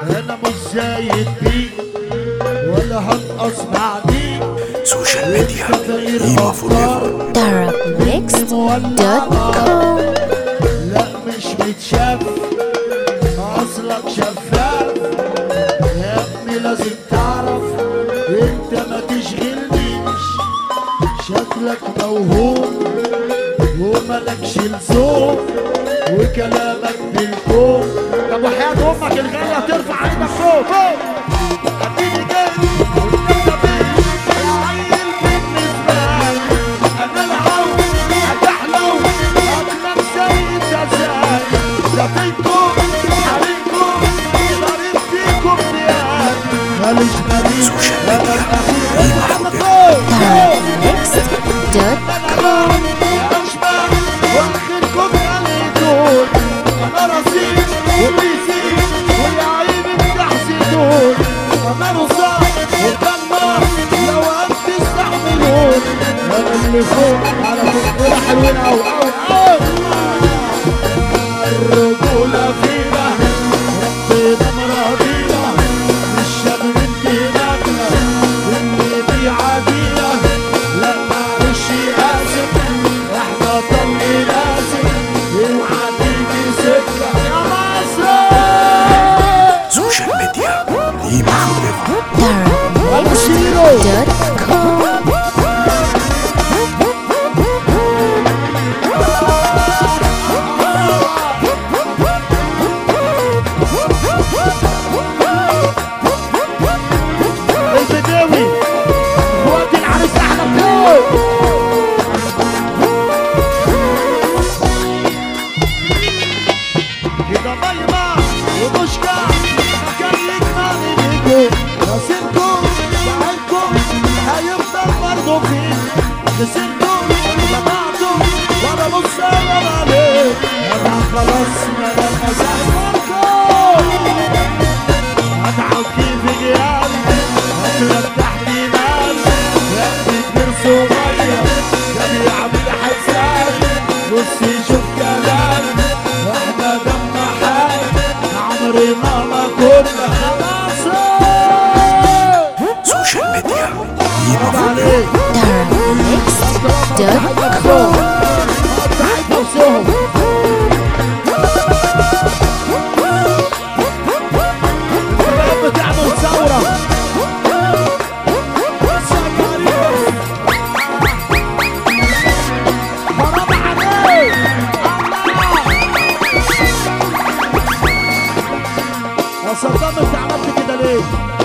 انا مش زايد بيك ولا هنقص بعديك سوشيال ميديا قيمة فور ايفر darabmixed.com لا مش متشاف اصلك شفاف يا ابني لازم تعرف انت ما تشغلنيش شكلك موهوم وملكش لزوم وكلامك بالكوم طب وحياة امك الغالية ترفع عينك فوق فوق اديني جاي وانت بيه يا عيل بالنسبة لي انا العون هتحلو اطلب زي التزاي زفيتكم عليكم ضرب فيكم ريال ماليش غريب سوشيال انا ميديا الاخير قيمة فور darabmixed.com اشبه واخركم خليتون انا رصيد وبيزيد والعيب بتحسدون انا رصاص وكمار لو انت تستحملون انا اللي فوق على فكرة حلوين اوي اوي اوي الرجولة فينا ربنا مراضينا الشر انتهاكنا اللي بيعادينا لا معلش اسف احنا طلي لازم اوعى تيجي سكة يا مصر سوشيال ميديا قيمة فور ايفر darabmixed.com البداوي وقت العريس احلى فوق كده ضيمة ومشكا خليك مالي بيكو نصيبكم بعينكم هيفضل برضه فيه خسرتم جمعتم وانا بص انا عليه انا خلاص ما انا مسافركم ادعو كيف جيال هتفتح لي مال يا كبير صغير يا بيعمل حساب بص يشوف كلام احنا دم حال عمري ما ما كنا خلاص سوشيال ميديا قيمة فور عليك darabmixed.com قطعت نفسهم الشباب بتعمل ثورة حرام عليك الله يا صدام انت عملت كده ليه؟